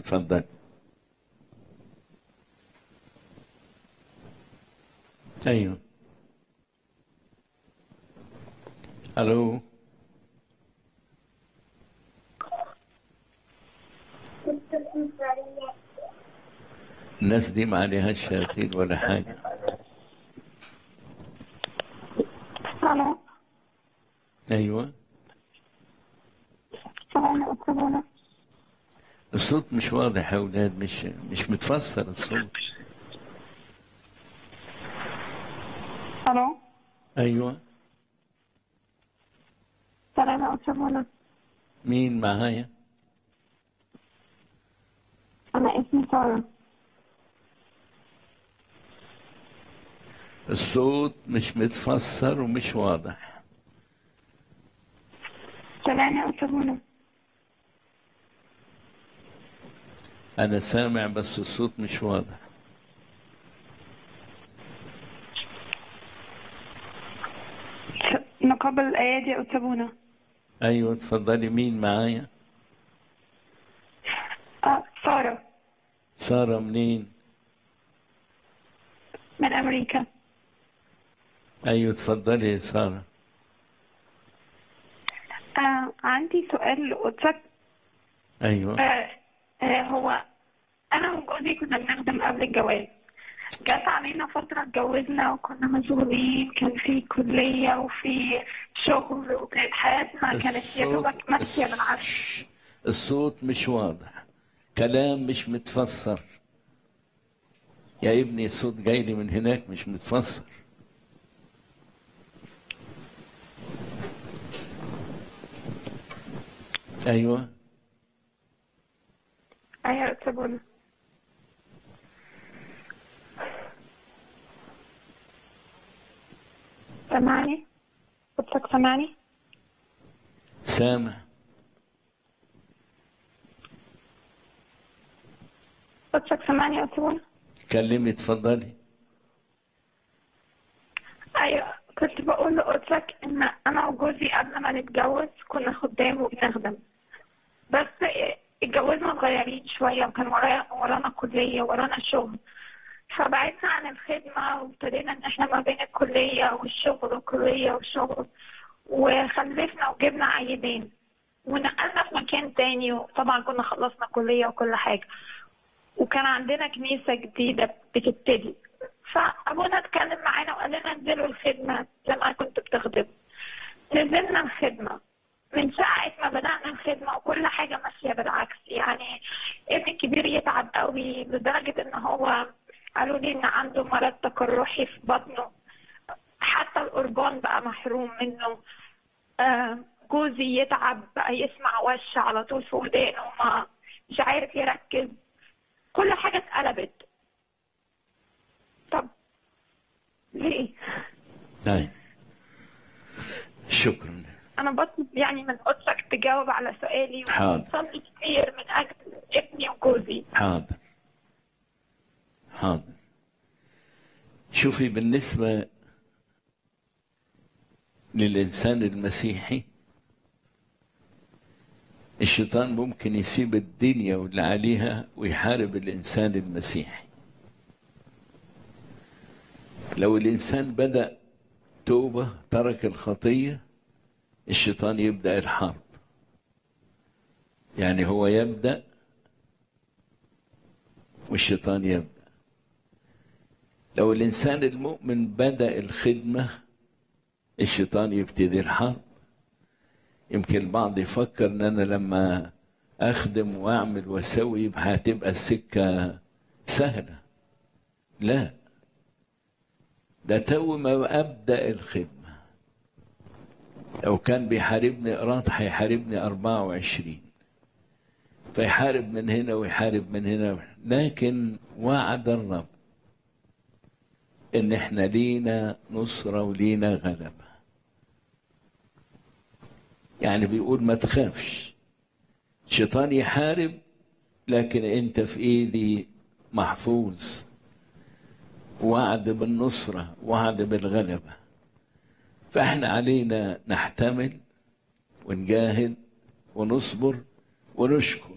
اتفضل ايوه الو الناس دي ما عليهاش شياطين ولا حاجه الو ايوه سلام يا أستاذ منى الصوت مش واضح يا اولاد مش مش متفسر الصوت الو ايوه سلام يا أستاذ منى مين معايا أنا اسمي سارة الصوت مش متفسر ومش واضح سلام يا أستاذ منى انا سامع بس الصوت مش واضح نقابل الأيادي يا أستاذ منى ايوه اتفضلي مين معايا آه سارة ساره منين من أمريكا ايوه اتفضلي يا ساره آه عندي سؤال لقدسك ايوه آه آه هو أنا وجوزي كنا بنخدم قبل الجواز جت علينا فترة اتجوزنا وكنا مشغولين كان في كلية وفي شغل وكانت حياتنا كانت يا دوبك ماشية بالعكس الصوت مش واضح كلام مش متفسر يا ابني الصوت جاي لي من هناك مش متفسر ايوه أيوة يا أستاذ منى سامعني؟ قدسك سامعني؟ سامع قدسك سامعني يا أستاذ منى؟ كلمي اتفضلي ايوه كنت بقول لقدسك ان انا وجوزي قبل ما نتجوز كنا خدام وبنخدم بس اتجوزنا صغيرين شويه وكان ورايا ورانا كليه ورانا شغل فبعدنا عن الخدمه وابتدينا ان احنا ما بين الكليه والشغل والكليه والشغل وخلفنا وجبنا عيلين ونقلنا في مكان تاني وطبعا كنا خلصنا كليه وكل حاجه وكان عندنا كنيسه جديده بتبتدي فابونا اتكلم معانا وقال لنا انزلوا الخدمه زي ما كنت بتخدم نزلنا الخدمه من ساعة ما بدأنا الخدمة وكل حاجة ماشية بالعكس يعني ابني الكبير يتعب قوي لدرجة ان هو قالوا لي ان عنده مرض تقرحي في بطنه حتى القربان بقى محروم منه آه، جوزي يتعب بقى يسمع وش على طول في ودانه ما مش عارف يركز كل حاجة اتقلبت طب ليه؟ طيب شكرا أنا بطلب يعني من قدسك تجاوب على سؤالي حاضر. وصلي كتير من أجل ابني وجوزي حاضر حاضر شوفي بالنسبة للإنسان المسيحي الشيطان ممكن يسيب الدنيا واللي عليها ويحارب الإنسان المسيحي لو الإنسان بدأ توبة ترك الخطية الشيطان يبدأ الحرب يعني هو يبدأ والشيطان يبدأ لو الإنسان المؤمن بدأ الخدمة الشيطان يبتدي الحرب يمكن البعض يفكر ان انا لما اخدم واعمل واسوي يبقى هتبقى السكه سهله لا ده تو ما ابدا الخدمه لو كان بيحاربني قراط هيحاربني 24 فيحارب من هنا ويحارب من هنا لكن وعد الرب ان احنا لينا نصره ولينا غلبه يعني بيقول ما تخافش شيطان يحارب لكن انت في ايدي محفوظ وعد بالنصرة وعد بالغلبة فاحنا علينا نحتمل ونجاهد ونصبر ونشكر